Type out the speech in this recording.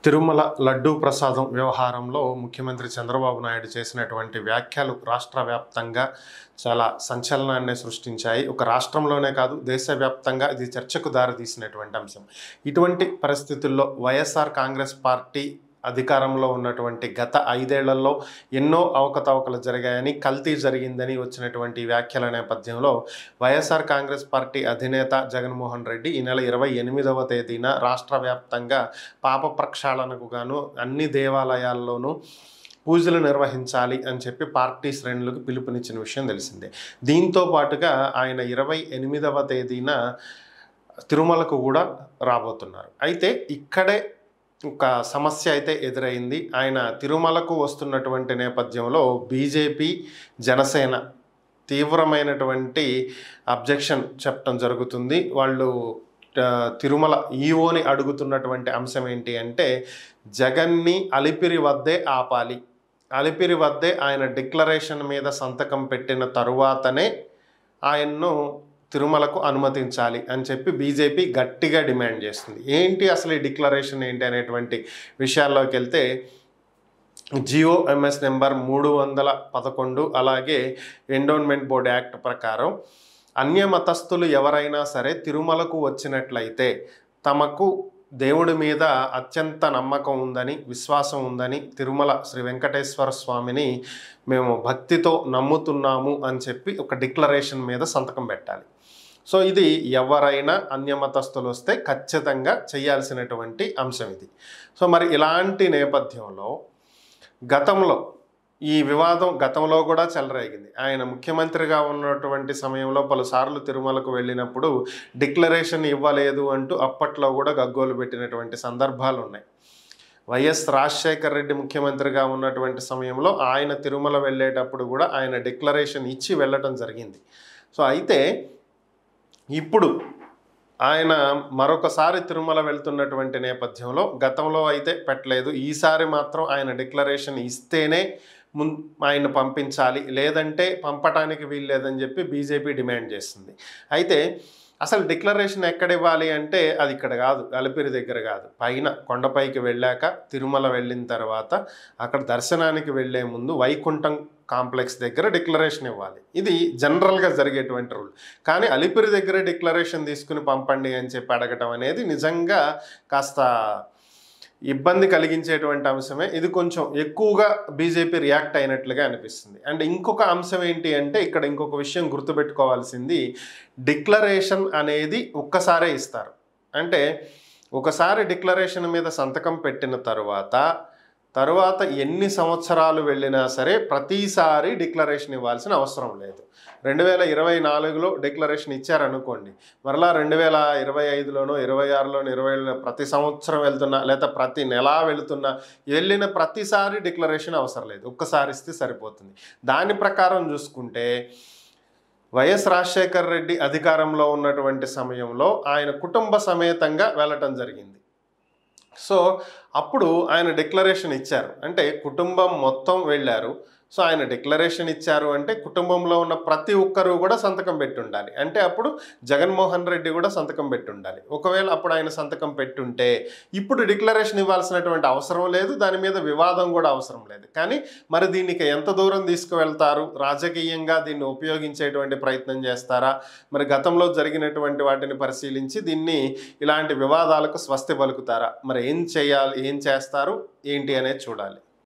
తిరుమల లడ్డూ ప్రసాదం వ్యవహారంలో ముఖ్యమంత్రి చంద్రబాబు నాయుడు చేసినటువంటి వ్యాఖ్యలు రాష్ట్ర వ్యాప్తంగా చాలా సంచలనాన్ని సృష్టించాయి ఒక రాష్ట్రంలోనే కాదు దేశవ్యాప్తంగా ఇది చర్చకు దారితీసినటువంటి అంశం ఇటువంటి పరిస్థితుల్లో వైఎస్ఆర్ కాంగ్రెస్ పార్టీ అధికారంలో ఉన్నటువంటి గత ఐదేళ్లలో ఎన్నో అవకతవకలు జరిగాయని కల్తీ జరిగిందని వచ్చినటువంటి వ్యాఖ్యల నేపథ్యంలో వైఎస్ఆర్ కాంగ్రెస్ పార్టీ అధినేత జగన్మోహన్ రెడ్డి ఈ నెల ఇరవై ఎనిమిదవ తేదీన రాష్ట్ర వ్యాప్తంగా పాప ప్రక్షాళనకు గాను అన్ని దేవాలయాల్లోనూ పూజలు నిర్వహించాలి అని చెప్పి పార్టీ శ్రేణులకు పిలుపునిచ్చిన విషయం తెలిసిందే దీంతో పాటుగా ఆయన ఇరవై ఎనిమిదవ తేదీన తిరుమలకు కూడా రాబోతున్నారు అయితే ఇక్కడే ఒక సమస్య అయితే ఎదురైంది ఆయన తిరుమలకు వస్తున్నటువంటి నేపథ్యంలో బీజేపీ జనసేన తీవ్రమైనటువంటి అబ్జెక్షన్ చెప్పడం జరుగుతుంది వాళ్ళు ఆ, తిరుమల ఈఓని అడుగుతున్నటువంటి అంశం ఏంటి అంటే జగన్ని అలిపిరి వద్దే ఆపాలి అలిపిరి వద్దే ఆయన డిక్లరేషన్ మీద సంతకం పెట్టిన తరువాతనే ఆయన్ను తిరుమలకు అనుమతించాలి అని చెప్పి బీజేపీ గట్టిగా డిమాండ్ చేస్తుంది ఏంటి అసలు ఈ డిక్లరేషన్ ఏంటి అనేటువంటి విషయాల్లోకి వెళ్తే జియో ఎంఎస్ నెంబర్ మూడు వందల పదకొండు అలాగే ఎండోన్మెంట్ బోర్డ్ యాక్ట్ ప్రకారం అన్య మతస్థులు ఎవరైనా సరే తిరుమలకు వచ్చినట్లయితే తమకు దేవుడి మీద అత్యంత నమ్మకం ఉందని విశ్వాసం ఉందని తిరుమల శ్రీ వెంకటేశ్వర స్వామిని మేము భక్తితో నమ్ముతున్నాము అని చెప్పి ఒక డిక్లరేషన్ మీద సంతకం పెట్టాలి సో ఇది ఎవరైనా అన్యమతస్థులు వస్తే ఖచ్చితంగా చేయాల్సినటువంటి అంశం ఇది సో మరి ఇలాంటి నేపథ్యంలో గతంలో ఈ వివాదం గతంలో కూడా చెలరేగింది ఆయన ముఖ్యమంత్రిగా ఉన్నటువంటి సమయంలో పలుసార్లు తిరుమలకు వెళ్ళినప్పుడు డిక్లరేషన్ ఇవ్వలేదు అంటూ అప్పట్లో కూడా గగ్గోలు పెట్టినటువంటి సందర్భాలు ఉన్నాయి వైఎస్ రాజశేఖర్ రెడ్డి ముఖ్యమంత్రిగా ఉన్నటువంటి సమయంలో ఆయన తిరుమల వెళ్ళేటప్పుడు కూడా ఆయన డిక్లరేషన్ ఇచ్చి వెళ్ళటం జరిగింది సో అయితే ఇప్పుడు ఆయన మరొకసారి తిరుమల వెళ్తున్నటువంటి నేపథ్యంలో గతంలో అయితే పెట్టలేదు ఈసారి మాత్రం ఆయన డిక్లరేషన్ ఇస్తేనే ముం ఆయన పంపించాలి లేదంటే పంపటానికి వీల్లేదని చెప్పి బీజేపీ డిమాండ్ చేస్తుంది అయితే అసలు డిక్లరేషన్ ఎక్కడ ఇవ్వాలి అంటే అది ఇక్కడ కాదు అలిపిరి దగ్గర కాదు పైన కొండపైకి వెళ్ళాక తిరుమల వెళ్ళిన తర్వాత అక్కడ దర్శనానికి వెళ్ళే ముందు వైకుంఠం కాంప్లెక్స్ దగ్గర డిక్లరేషన్ ఇవ్వాలి ఇది జనరల్గా జరిగేటువంటి రూల్ కానీ అలిపిరి దగ్గర డిక్లరేషన్ తీసుకుని పంపండి అని చెప్పి అడగటం అనేది నిజంగా కాస్త ఇబ్బంది కలిగించేటువంటి అంశమే ఇది కొంచెం ఎక్కువగా బీజేపీ రియాక్ట్ అయినట్లుగా అనిపిస్తుంది అండ్ ఇంకొక అంశం ఏంటి అంటే ఇక్కడ ఇంకొక విషయం గుర్తుపెట్టుకోవాల్సింది డిక్లరేషన్ అనేది ఒక్కసారే ఇస్తారు అంటే ఒకసారి డిక్లరేషన్ మీద సంతకం పెట్టిన తర్వాత తరువాత ఎన్ని సంవత్సరాలు వెళ్ళినా సరే ప్రతిసారి డిక్లరేషన్ ఇవ్వాల్సిన అవసరం లేదు రెండు వేల ఇరవై నాలుగులో డిక్లరేషన్ ఇచ్చారనుకోండి మరలా రెండు వేల ఇరవై ఐదులోనో ఇరవై ఆరులోనో ఇరవై ఏడులో ప్రతి సంవత్సరం వెళ్తున్నా లేదా ప్రతి నెల వెళుతున్నా వెళ్ళిన ప్రతిసారి డిక్లరేషన్ అవసరం లేదు ఒక్కసారి ఇస్తే సరిపోతుంది దాని ప్రకారం చూసుకుంటే వైఎస్ రాజశేఖర్ రెడ్డి అధికారంలో ఉన్నటువంటి సమయంలో ఆయన కుటుంబ సమేతంగా వెళ్ళటం జరిగింది సో అప్పుడు ఆయన డిక్లరేషన్ ఇచ్చారు అంటే కుటుంబం మొత్తం వెళ్ళారు సో ఆయన డిక్లరేషన్ ఇచ్చారు అంటే కుటుంబంలో ఉన్న ప్రతి ఒక్కరూ కూడా సంతకం పెట్టి ఉండాలి అంటే అప్పుడు జగన్మోహన్ రెడ్డి కూడా సంతకం పెట్టి ఉండాలి ఒకవేళ అప్పుడు ఆయన సంతకం పెట్టుంటే ఇప్పుడు డిక్లరేషన్ ఇవ్వాల్సినటువంటి అవసరం లేదు దాని మీద వివాదం కూడా అవసరం లేదు కానీ మరి దీనికి ఎంత దూరం తీసుకువెళ్తారు రాజకీయంగా దీన్ని ఉపయోగించేటువంటి ప్రయత్నం చేస్తారా మరి గతంలో జరిగినటువంటి వాటిని పరిశీలించి దీన్ని ఇలాంటి వివాదాలకు స్వస్తి పలుకుతారా మరి ఏం చేయాలి ఏం చేస్తారు ఏంటి అనేది చూడాలి